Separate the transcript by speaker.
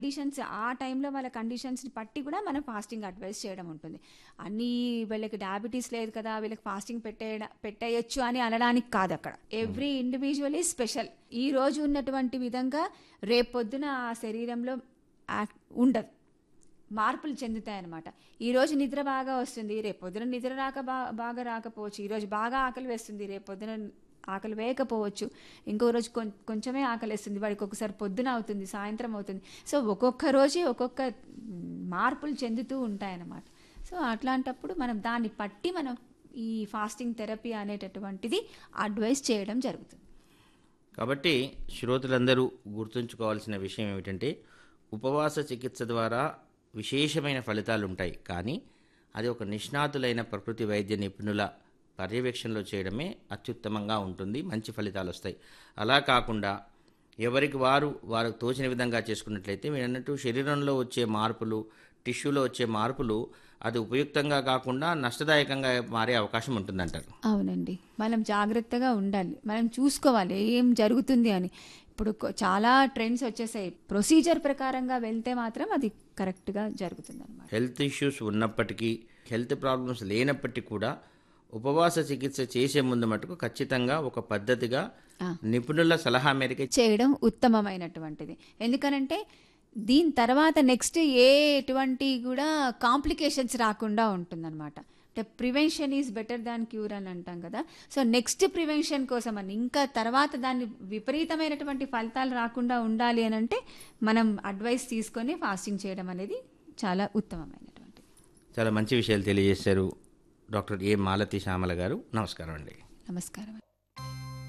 Speaker 1: Conditions ఆ టైంలో వాళ్ళ కండిషన్స్ని బట్టి కూడా మనం ఫాస్టింగ్ అడ్వైస్ చేయడం ఉంటుంది అన్ని వీళ్ళకి డయాబెటీస్ లేదు కదా వీళ్ళకి ఫాస్టింగ్ పెట్టే పెట్టేయచ్చు అని అనడానికి కాదు అక్కడ ఎవ్రీ ఇండివిజువల్ ఈజ్ స్పెషల్ ఈ రోజు ఉన్నటువంటి విధంగా రేపొద్దున ఆ శరీరంలో యాక్- ఉండదు మార్పులు చెందుతాయన్నమాట ఈ రోజు నిద్ర బాగా వస్తుంది రేపు పొద్దున నిద్ర రాక బా బాగా రాకపోవచ్చు ఈ రోజు బాగా ఆకలి వేస్తుంది రేపు పొద్దున ఆకలి వేయకపోవచ్చు ఇంకో రోజు కొం- కొంచెమే ఆకలి వేస్తుంది వాడికి ఒకసారి పొద్దున అవుతుంది సాయంత్రం అవుతుంది సో ఒక్కొక్క రోజే ఒక్కొక్క మ్, మార్పులు చెందుతూ ఉంటాయన్నమాట సో అట్లాంటప్పుడు మనం దాన్ని పట్టి మనం ఈ ఫాస్టింగ్ థెరపీ అనేటటువంటిది అడ్వైస్ చేయడం జరుగుతుంది
Speaker 2: కాబట్టి శ్రోతలందరూ గుర్తుంచుకోవాల్సిన విషయం ఏమిటంటే ఉపవాస చికిత్స ద్వారా విశేషమైన ఫలితాలు ఉంటాయి కానీ అది ఒక నిష్ణాతులైన ప్రకృతి వైద్య నిపుణుల పర్యవేక్షణలో చేయడమే అత్యుత్తమంగా ఉంటుంది మంచి ఫలితాలు వస్తాయి అలా కాకుండా ఎవరికి వారు వారికి తోచిన విధంగా చేసుకున్నట్లయితే మీరు అన్నట్టు శరీరంలో వచ్చే మార్పులు టిష్యూలో వచ్చే మార్పులు అది ఉపయుక్తంగా కాకుండా నష్టదాయకంగా మారే అవకాశం ఉంటుందంటారు
Speaker 1: అవునండి మనం జాగ్రత్తగా ఉండాలి మనం చూసుకోవాలి ఏం జరుగుతుంది అని ఇప్పుడు కొ- చాలా ట్రెండ్స్ వచ్చేసాయి ప్రొసీజర్ ప్రకారంగా వెళ్తే మాత్రం అది కరెక్ట్గా జరుగుతుంది అనమాట
Speaker 2: హెల్త్ ఇష్యూస్ ఉన్నప్పటికీ హెల్త్ ప్రాబ్లమ్స్ లేనప్పటికీ కూడా ఉపవాస చికిత్స చేసే ముందు మటుకు ఖచ్చితంగా ఒక పద్ధతిగా
Speaker 1: ఆ.
Speaker 2: నిపుణుల సలహా మేరకే
Speaker 1: చేయడం ఉత్తమమైనటువంటిది ఎందుకనంటే దీని తర్వాత నెక్స్ట్ ఏ ఎటువంటి కూడా కాంప్లికేషన్స్ రాకుండా ఉంటుందన్నమాట అంటే prevention is better than cure అని అంటాం కదా సో నెక్స్ట్ ప్రివెన్షన్ కోసం అని ఇంకా తర్వాత దాన్ని విపరీతమైనటువంటి ఫలితాలు రాకుండా ఉండాలి అని అంటే మనం అడ్వైస్ తీసుకొని ఫాస్టింగ్ చేయడం అనేది చాలా ఉత్తమమైనటువంటిది
Speaker 2: చాలా మంచి విషయాలు తెలియజేశారు డాక్టర్ ఏ మాలతి శ్యామల గారు నమస్కారం అండి
Speaker 1: నమస్కారం